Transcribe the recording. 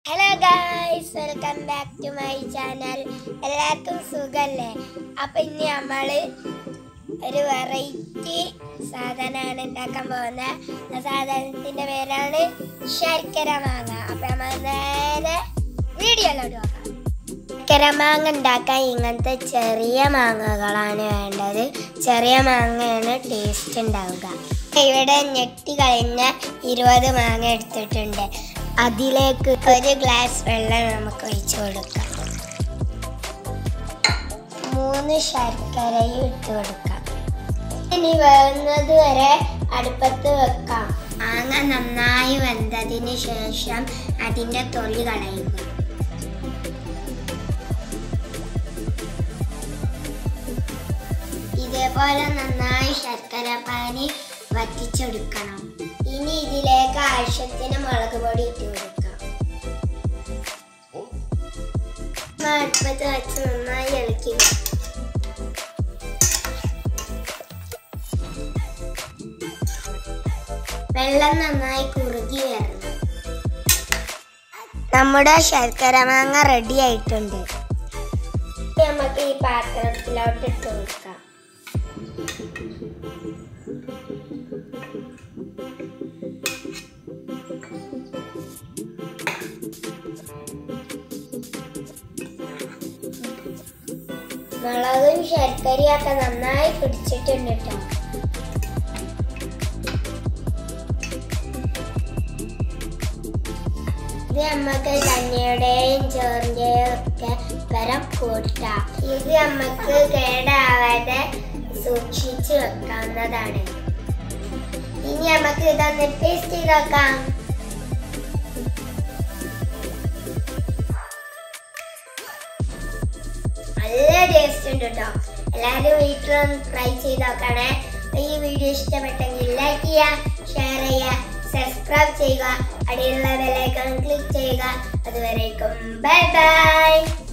hello guys welcome back to my channel എല്ലാവർക്കും സുഖല്ലേ അപ്പം ഇനി നമ്മൾ ഒരു വെറൈറ്റി സാധനമാണ് ഉണ്ടാക്കാൻ പോകുന്നത് ആ സാധനത്തിൻ്റെ പേരാണ് ശർക്കര മാങ്ങ അപ്പം നമ്മൾ നേരെ വീഡിയോയിലോട്ട് നോക്കാം ശർക്കര മാങ്ങ ഉണ്ടാക്കാൻ ഇങ്ങനത്തെ ചെറിയ മാങ്ങകളാണ് വേണ്ടത് ചെറിയ മാങ്ങയാണ് ടേസ്റ്റ് ഉണ്ടാവുക ഇവിടെ ഞെട്ടി കഴിഞ്ഞ ഇരുപത് മാങ്ങ എടുത്തിട്ടുണ്ട് അതിലേക്ക് ഒരു ഗ്ലാസ് വെള്ളം നമുക്ക് ഒഴിച്ചു കൊടുക്കാം മൂന്ന് ശർക്കരയും ഇട്ട് കൊടുക്കാം ഇനി വേവുന്നത് വരെ അടുപ്പത്ത് വെക്കാം മാങ്ങ നന്നായി വെന്തതിന് ശേഷം അതിൻ്റെ തൊലി കളയുക ഇതേപോലെ നന്നായി ശർക്കര പാനി വറ്റിച്ചെടുക്കണം ഇനി ഇതിലേക്ക് ആവശ്യത്തിന് മുളക് പൊടി ഇട്ട് കൊടുക്കാം അടുപ്പത്ത് വെച്ച് നന്നായി ഇളക്കി വെള്ളം നന്നായി കുറുകി വരണം നമ്മുടെ ശർക്കര മാങ്ങ റെഡി ആയിട്ടുണ്ട് നമുക്ക് ഈ പാത്രത്തിലോട്ട് ഇട്ട് കൊടുക്കാം മുളകും ശർക്കരയും ഒക്കെ നന്നായി പിടിച്ചിട്ടുണ്ട് കേട്ടോ ഇത് നമുക്ക് കഞ്ഞിയുടെയും ചോറിന്റെയും ഒക്കെ പരം കൂട്ടാം ഇത് നമുക്ക് കേടാവാതെ സൂക്ഷിച്ചു വെക്കാവുന്നതാണ് ഇനി നമുക്ക് ഇതൊന്ന് ടേസ്റ്റ് ചെയ്ത് നോക്കാം നല്ല ടേസ്റ്റ് ഉണ്ട് കേട്ടോ എല്ലാവരും വീട്ടിലൊന്ന് ട്രൈ ചെയ്ത് നോക്കണേ ഈ വീഡിയോ ഇഷ്ടപ്പെട്ടെങ്കിൽ ലൈക്ക് ചെയ്യുക ഷെയർ ചെയ്യുക സബ്സ്ക്രൈബ് ചെയ്യുക അടിയിലുള്ള ബെലൈക്കൺ ക്ലിക്ക് ചെയ്യുക അതുവരേക്കും ബൈ ബൈ